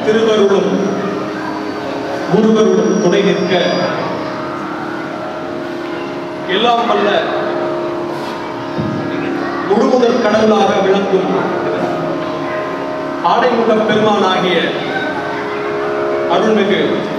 திருவருளும் குருவருளும் துணை நிற்க எல்லாம் வல்ல முழுமுதற் கடவுளாக விளங்கும் ஆடைமுக பெருமானாகிய அருள்மிகு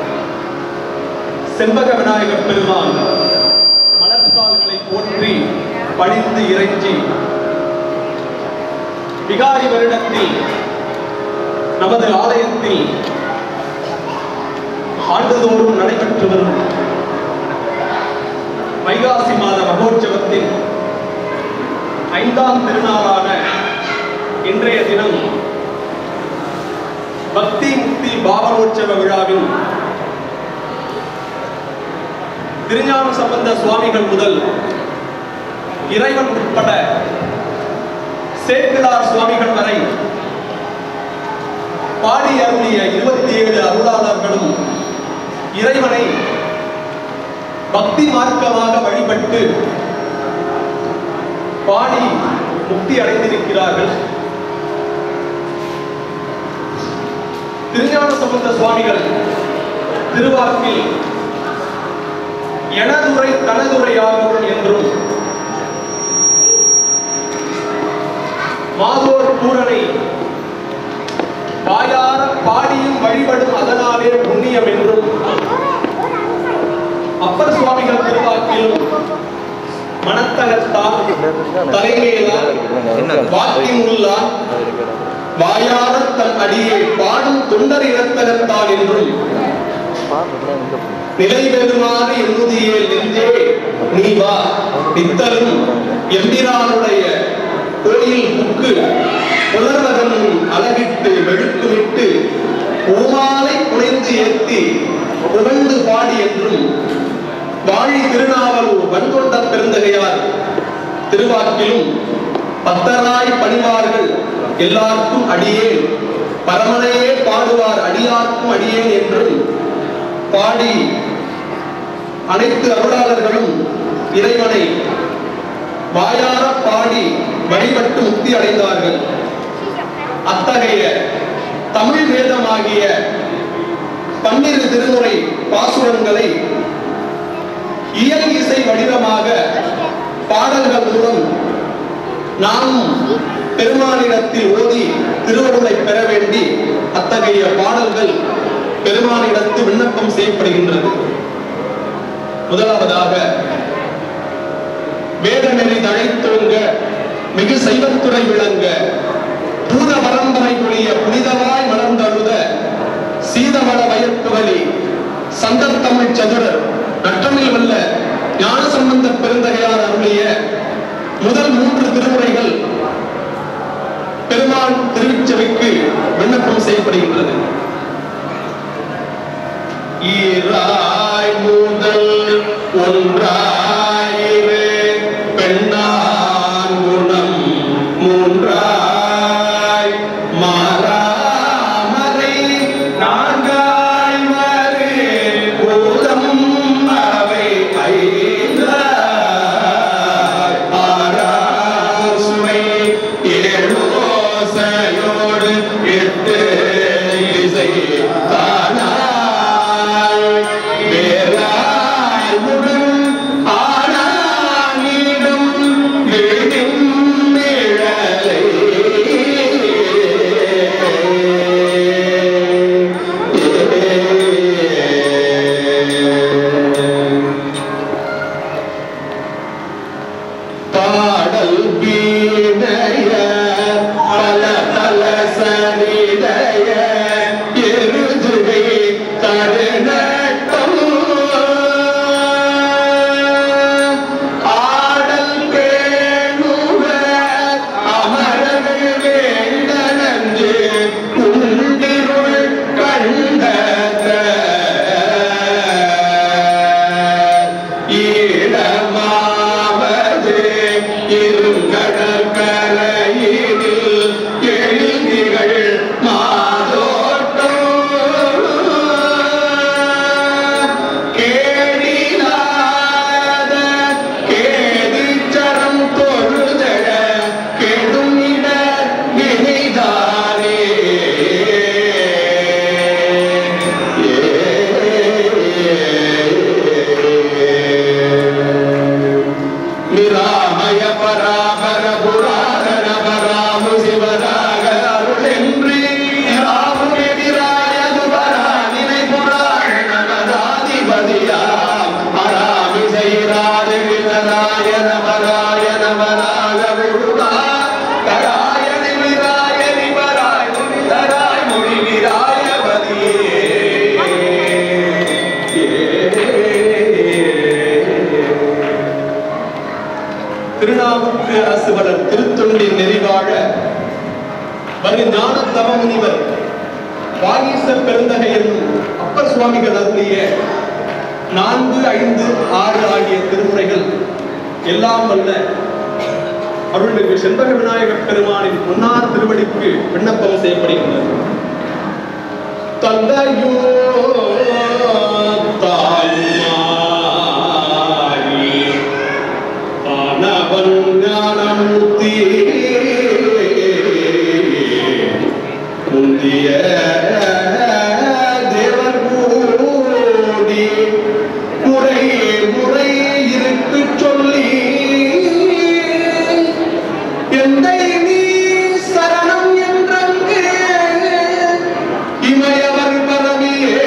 செம்பக விநாயகர் பெருமான் மலர்கால்களை போற்றி பணிந்து இறைஞ்சி விகாரி வருடத்தில் நமது ஆலயத்தில் ஆண்டுதோறும் நடைபெற்று வரும் வைகாசி மாத மகோற்சவத்தின் ஐந்தாம் திருநாளான இன்றைய தினம் பக்தி முக்தி பாவனோற்சவ விழாவின் திருஞான சம்பந்த சுவாமிகள் முதல் இறைவன் உட்பட சேக்கிழார் சுவாமிகள் வரை பாடி அருளிய இருபத்தி ஏழு அருளாளர்களும் இறைவனை பக்தி மார்க்கமாக வழிபட்டு பாடி முக்தி அடைந்திருக்கிறார்கள் திருஞான சம்பந்த சுவாமிகள் திருவாக்கில் எனதுரை தனதுரையாகும் என்றும் மாதோர் பூரனை வாயார பாடியும் வழிபடும் அதனாலே புண்ணியம் என்றும் அப்பர் சுவாமிகள் திருவாக்கிலும் மனத்தகத்தால் தலைமையிலால் வாக்கினுள்ளால் வாயார தன் அடியே பாடும் தொண்டர் இனத்தகத்தால் என்றும் நிலை பெறுமாறு எண்ணுதியே நெஞ்சே நீ வா நித்தலும் எம்பிரானுடைய கோயில் புக்கு புலர்வதன் அழகிட்டு வெளுக்குமிட்டு பூமாலை புனைந்து ஏத்தி புகழ்ந்து பாடி என்றும் வாழி திருநாவலூர் வன்கொண்ட பெருந்தகையார் திருவாக்கிலும் பத்தராய் பணிவார்கள் எல்லாருக்கும் அடியேன் பரமனையே பாடுவார் அடியார்க்கும் அடியேன் என்றும் பாடி அனைத்து அருளாளர்களும் இறைவனை வாயார பாடி வழிபட்டு முக்தி அடைந்தார்கள் அத்தகைய தமிழ் வேதமாகிய பன்னிரு திருமுறை பாசுரங்களை இயல் இசை வடிவமாக பாடல்கள் மூலம் நாமும் பெருமானிடத்தில் ஓதி திருவருளை பெற வேண்டி அத்தகைய பாடல்கள் பெருமானிடத்து விண்ணப்பம் செய்யப்படுகின்றது முதலாவதாக வேதநெறி தழைத்தோங்க மிகு சைவத்துறை விளங்க பூத பரம்பரை பொழிய புனிதமாய் மலர்ந்தழுத சீதவள வயற்புகலி சந்தத்தமிழ் சதுரர் நற்றமில் வல்ல ஞான சம்பந்த பெருந்தகையார் அருளிய முதல் மூன்று திருமுறைகள் பெருமாள் திருச்சபைக்கு விண்ணப்பம் செய்யப்படுகின்றது ஈராய் முதல் ஒன்றாயிரு பெண்ணான் குணம் மூன்றாய் மாறாமரை நான்காய் வரு பூதம் அவை ஐந்தாய் ஆறாம் சுவை ஏழோசையோடு எட்டு இசை தானாய் வேறாய் முடன் ஆனானிடம் வீடும் நிழலை பாடல் வீணைய பல பல சனிதய எருதுகை மறு ஞான தவ முனிவர் வாகீச பெருந்தகை என்னும் அப்பர் சுவாமிகள் அருளிய நான்கு ஐந்து ஆறு ஆகிய திருமுறைகள் எல்லாம் வல்ல அருள்மிகு செண்பக விநாயகப் பெருமானின் பொன்னார் திருவடிக்கு விண்ணப்பம் செய்யப்படுகின்றது தந்தையோ தாயுமாரி ஆனவன் ஞானமூர்த்தி முந்திய தேவர் கூடி முறை முறை இருக்கு சொல்லி எந்தை நீ சரணம் என்றங்கு இமையவர் பரவியே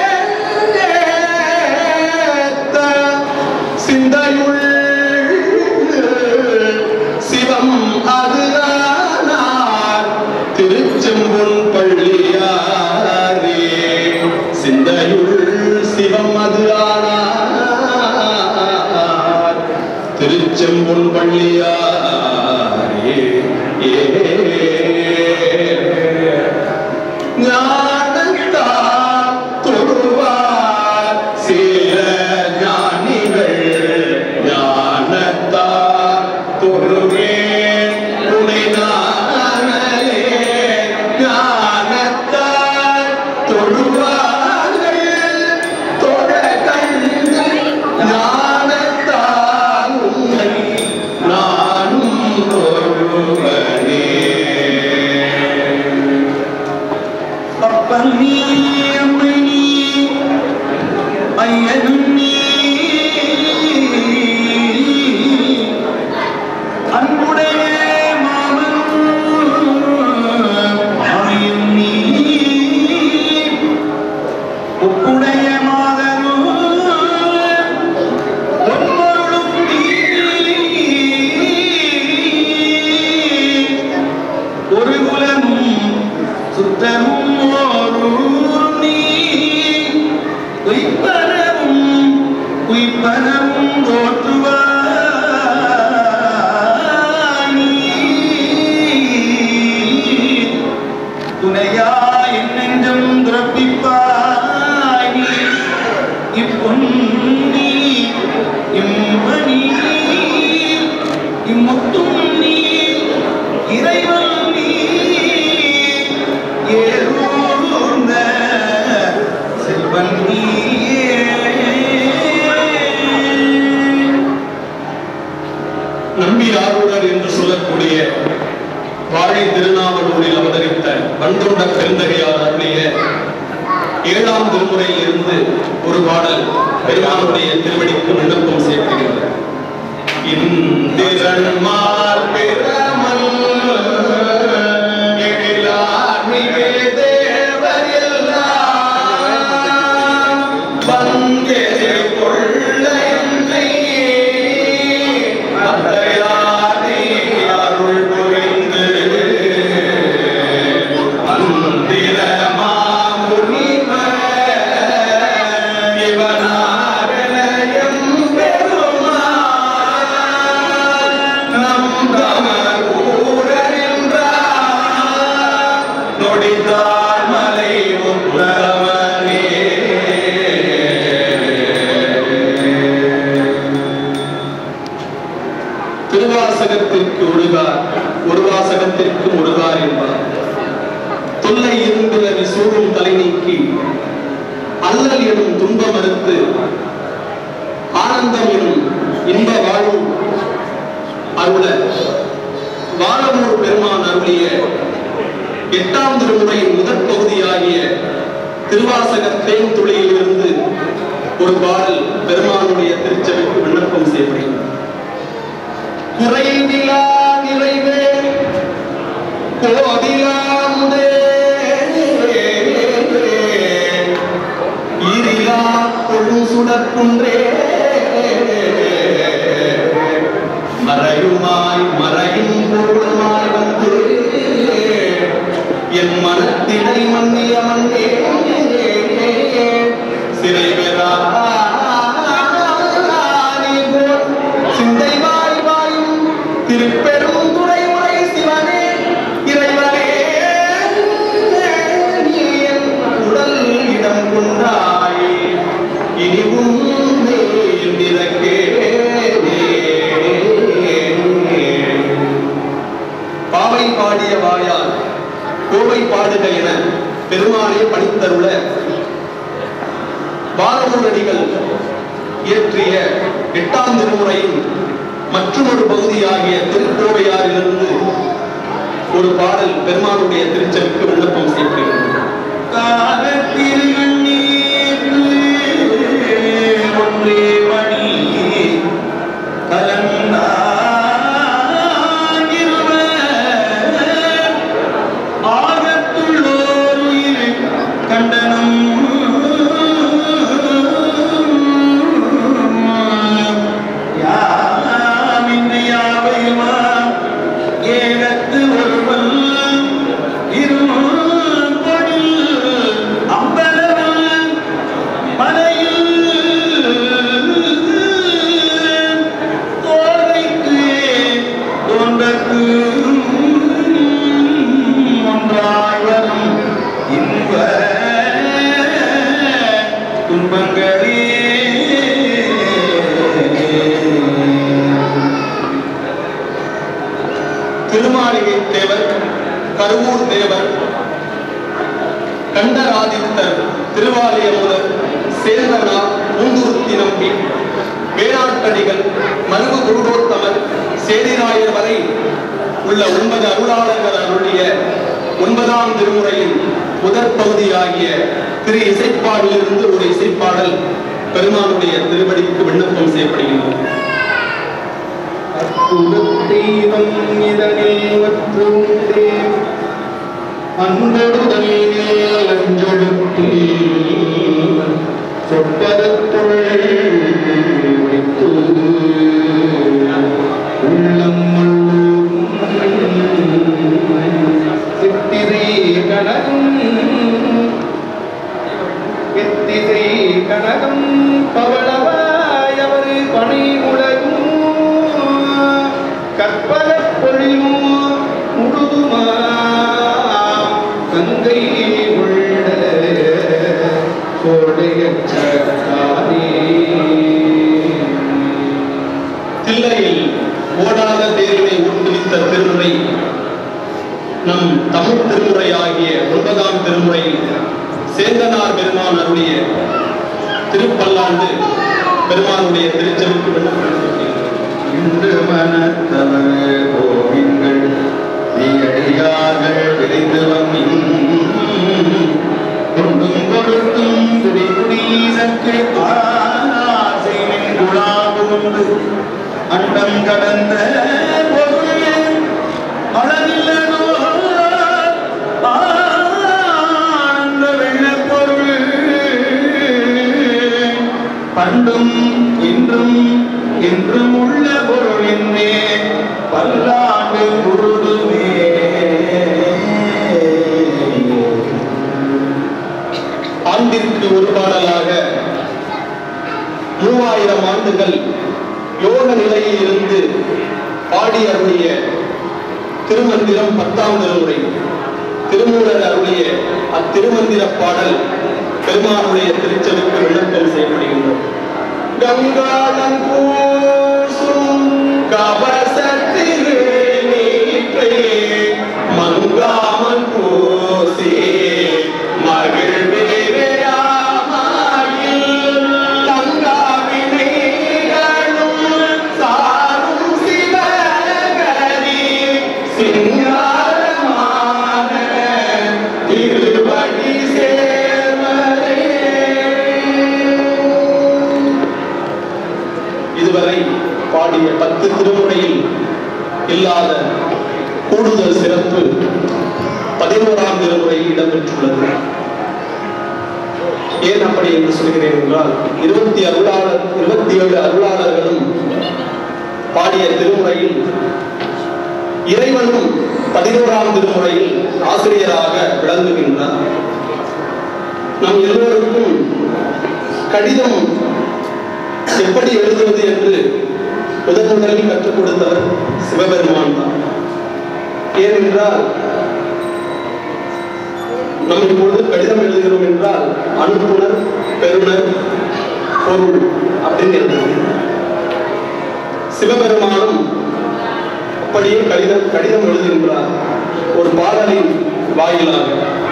சிந்தையுள் சிவம் அது ஆனார் திருச்செம்பொன் பள்ளியாரே சிந்தையுள் சிவம் அது ஆனார் திருச்செம்பொன் பள்ளியாரே ஏ ஞானத்தால் தொழுவார் சில ஞானிகள் ஞானத்தால் தொழுவேன் உனை நானே ஞானத்தால் தொழுவார்கள் தொழ கண்டு ஞானத்தால் உன்னை நானும் தொழுவனே அப்பன் நீ அம்மை நீ ஐயனும் நீ அன்புடைய மாமனும் மாமியும் நீ உப்புடைய மாதரும் பொன்மருளும் நீ ஒரு குலமும் சுத்தமும் ஓரூரும் நீ உய்பரவும் உய்பரவும் தோற்றுவாய் நீ. துணையா என் நெஞ்சம் துறப்பிப்பாய் நீ. இப்பொன்னி இம்மணி இம்முத்தும் நீ இறைவன் நீ ஏறூர்ந்த செல்வன் நீயே நம்பி ஆரூரர் என்று சொல்லக்கூடிய வாழை திருநாவலூரில் அவதரித்த வண்டொண்ட பெருந்தகையார் அருளிய ஏழாம் திருமுறையில் இருந்து ஒரு பாடல் பெருமானுடைய திருவடிக்கு விண்ணப்பம் செய்யப்படுகிறது இந்திரன்மார் பிரமல் எழிலார் மிகை தேவர் எல்லாம் வந்தே கொள்ள என்னை அத்தையானே அருள் புரிந்து மந்திரமா முனிவர் இவனாரணயம் பெருமான் நம் தமர் ஊரறிந்தார் நொடித்தார் மலை உத்தமனே திருவாசகத்திற்கு ஒழுகார் ஒரு வாசகத்திற்கு ஒழுகார் என்பார் தொல்லை இருந்துறவி சூழும் தலை நீக்கி அல்லல் எனும் துன்பம் மறுத்து ஆனந்தம் எனும் இன்ப வாழும் அருள வாழமூர் பெருமான் அருளிய எட்டாம் திருமுறையின் முதற் பகுதியாகிய திருவாசக தேன் துளியில் இருந்து ஒரு பாடல் பெருமானுடைய திருச்சபைக்கு விண்ணப்பம் செய்யப்படுகிறது குறைவிலா நிறைவே கோதிலாமுதே ஈரிலா கொழும் சுடற்குன்றே மறையுமாய் மறையும் பொருளுமாய் வந்து என் மனத்தினை மன்னிய மன்னே சிறை பெறா நீ போல் சிந்தை வாய் வாயும் திருப்பெரும் துறை உரை சிவனே இறைவனே பாடிய வாயால் கோவை பாடுக என பெருமானே பணித்தருள பாலமுரடிகள் இயற்றிய எட்டாம் திருமுறையின் மற்றொரு பகுதியாகிய திருக்கோவையாரிலிருந்து ஒரு பாடல் பெருமானுடைய திருச்செவிக்கு விண்ணப்பம் செய்யப்படுகிறது காலத்தில் கண்ணீர் ஒன்றே மணி கலந்தாங்கிருவர் ஆகத்துள்ளோர் உயிர் கண்டனம் யாமின்றி யாவையுமா ஏகத்து ஒருவன் இரும்பொழில் அம்பலவன் மலையில் தோகைக்கு தோன்றக்கு ஒன்றாய் வரும் இன்ப துன்பங்களே திருமாளிகை தேவர் கருவூர் தேவர் கண்டராதித்தர் திருவாலியமுதர் சேந்தனா பூந்துருத்தி நம்பி வேளாட்டடிகள் மருவு குருடோத்தமர் சேதிராயர் வரை உள்ள ஒன்பது அருளாளர்கள் அருளிய ஒன்பதாம் திருமுறையின் முதற் பகுதியாகிய திரு இசைப்பாடிலிருந்து ஒரு இசைப்பாடல் பெருமானுடைய திருவடிக்கு விண்ணப்பம் செய்யப்படுகின்றது தெய்வம் இதனில் வற்றுண்டே அன்படுதல் அஞ்சொடுத்தி சொற்பதத்துள் வைத்து உள்ளம் முள்ளும் சித்திரை கனகம் எத்திசை கனகம் பவளவாயவர் பணி உலகும் கற்பக பொழியும் முழுதுமா கங்கை உள்ள சோழையச்சாரே தில்லையில் ஓடாத தேரினை ஊக்குவித்த திருமுறை நம் தமிழ் திருமுறையாகிய ஒன்பதாம் திருமுறையில் சேந்தனார் பெருமான் அருளிய திருப்பல்லாண்டு பெருமானுடைய திருச்செவிக்கு விண்ணப்பம் இன்று மனத்தவர் கோவிங்கள் நீயடியார்கள் விரைந்து வம்மின் கொண்டும் பொருட்டும் குடி குடியினக்கு ஆசை குழாபுண்டு அண்டம் கடந்த பொருள் அளவில்லனோ ஆனந்த வெள்ளப் பொருள் பண்டும் இன்றும் என்றும் உள்ள பொருள் என்னே பல்லாண்டு முழுதுமே ஆண்டிற்கு ஒரு பாடலாக மூவாயிரம் ஆண்டுகள் யோக நிலையில் இருந்து பாடி அருளிய திருமந்திரம் பத்தாம் திருமுறை திருமூலர் அருளிய அத்திருமந்திர பாடல் பெருமானுடைய திருச்சலுக்கு விண்ணப்பம் செய்யப்படுகின்றது கங்காளம் பூசும் கவசத்திரு நீற்றே மங்காமல் பூசே மகிழ்வேரையாமாயில் தங்காவினைகளும் சாரும் சிவகரி சிங்காரமான திருவடி சேர்வரே இதுவரை பாடிய பத்து திருமுறையில் இல்லாத கூடுதல் சிறப்பு பதினோராம் திருமுறையில் இடம்பெற்றுள்ளது ஏன் அப்படி என்று சொல்கிறேன் என்றால் இருபத்தி அருளாளர் இருபத்தி ஏழு அருளாளர்களும் பாடிய திருமுறையில் இறைவனும் பதினோராம் திருமுறையில் ஆசிரியராக விளங்குகின்றார் நம் எல்லோருக்கும் கடிதம் எப்படி எழுதுவது என்று முதன் முதலில் கற்றுக் கொடுத்தவர் சிவபெருமான் தான் ஏனென்றால் நாம் இப்பொழுது கடிதம் எழுதுகிறோம் என்றால் அனுப்புனர் பெறுநர் பொருள் அப்படின்னு எழுதுகிறோம் சிவபெருமானும் அப்படியே கடிதம் கடிதம் எழுதுகின்றார் பாடலின் வாயிலாக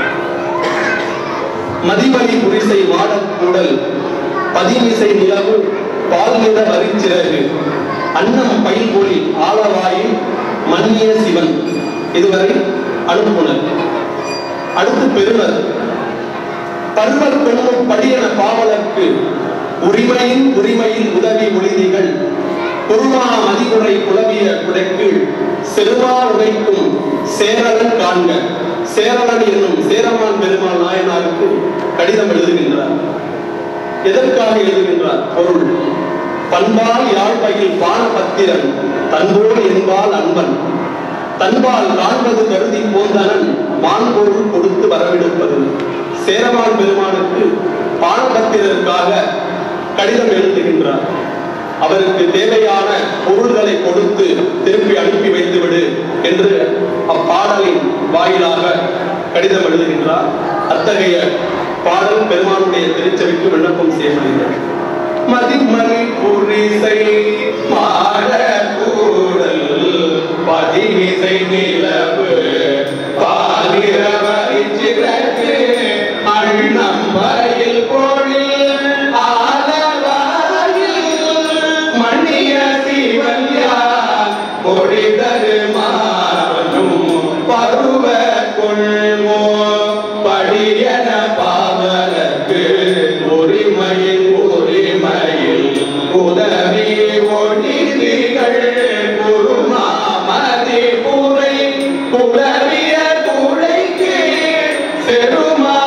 மதிவழி புரிசை மாடக் கூடல் பதிமிசை நிலவு பால்நிற வரிச்சிறகு அன்னம் பைல்பொழி ஆலவாயில் மன்னிய சிவன் இதுவரை அனுப்புனர் அடுத்து பெறுவர் பருவர் பெண்ணும் படியன பாவலர்க்கு உரிமையின் உரிமையில் உதவி ஒளிதிகள் குருமா மதிமுறை குழவிய குடைக்கீழ் செருவா உடைக்கும் சேரலன் காண்க சேரலன் என்னும் சேரமான் பெருமாள் நாயனாருக்கு கடிதம் எழுதுகின்றார் எதற்காக எழுதுகின்றார் பொருள் பண்பால் யாழ்பையில் பானபத்திரன் தன்போல் என்பால் அன்பன் தன்பால் காண்பது கருதி போந்தனன் மான்பொருள் கொடுத்து வரவிடுப்பது சேரமான் பெருமானுக்கு பானபத்திரருக்காக கடிதம் எழுதுகின்றார் அவருக்கு தேவையான பொருள்களை கொடுத்து திருப்பி அனுப்பி வைத்துவிடு என்று அப்பாடலின் வாயிலாக கடிதம் எழுதுகின்றார் அத்தகைய பாடல் பெருமானுடைய திருச்சபைக்கு விண்ணப்பம் செய்யப்படுகிறது மதிமலை புரிசை மாட கூடல் பதிவிசை நிலவு பாலிரவரை சிறகு அண்ணம் வரையில் பொழில் ஆலவாயில் மணிய சிவல்யா கொடி தருமாறும் பருவ கொள்வோ படியன பாவலர்க்கு உரிமையில் உரிமையில் உதவி ஒளிதிகள் குருமாமதி புரை குலவிய குழைக்கு செருமா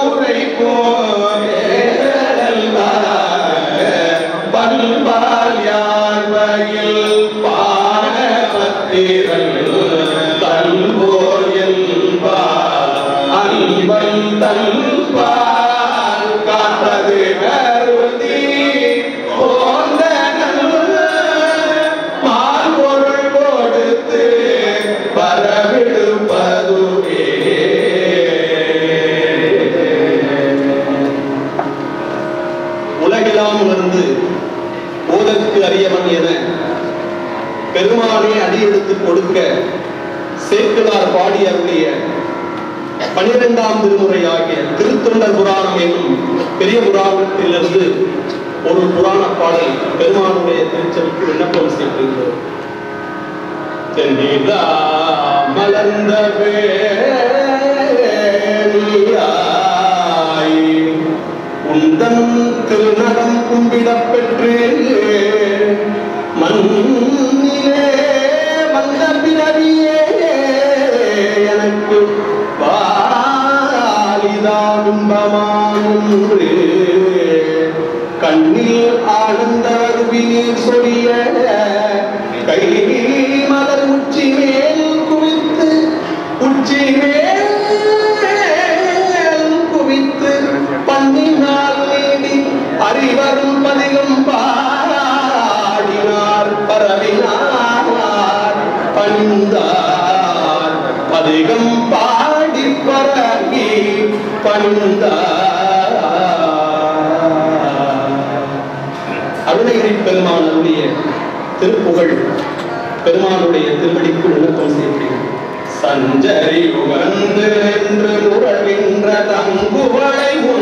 பண்பால் யாழ்வையில் பானபத்திரன் தன்போல் என்பார் அன்பன் தன்பால் காத்தது கருதி போந்தனன் மால்பொருள் கொடுத்து வரவிடுப்பதுவே உலகெல்லாம் உணர்ந்து ஓதற்கு அறியவன் என பெருமானே அடியெடுத்து கொடுக்க சேக்கிழார் பாடி அருளிய பனிரெண்டாம் திருமுறை ஆகிய திருத்தொண்டர் புராணம் என்னும் பெரிய புராணத்திலிருந்து ஒரு புராண பாடல் பெருமானுடைய திருச்சபைக்கு விண்ணப்பம் செய்திருக்கிறோம் தென்னிலா மலர்ந்த வேணியாய் உந்தன் திருநடம் கும்பிடப் பெற்று மண்ணிலே வந்த பிறவியே எனக்கு வாலிதானும்பமானொன்று கண்ணில் ஆனந்த அருவினீர் சொரிய கை மலர் உச்சி மேல் குவித்து உச்சி மேல் குவித்து பண்ணினால் நீடி அறிவரும் பதிகம் பாடினார் பரவினார் பணிந்தார் பதிகம் பாடி பரவி பணிந்தார் அருணகிரி பெருமான் அருளிய திருப்புகழ் பெருமானுடைய திருவடிக்கு விண்ணப்பம் செய்கிறேன் சஞ்சரி உகந்து என்று முழகின்ற தங்குவளை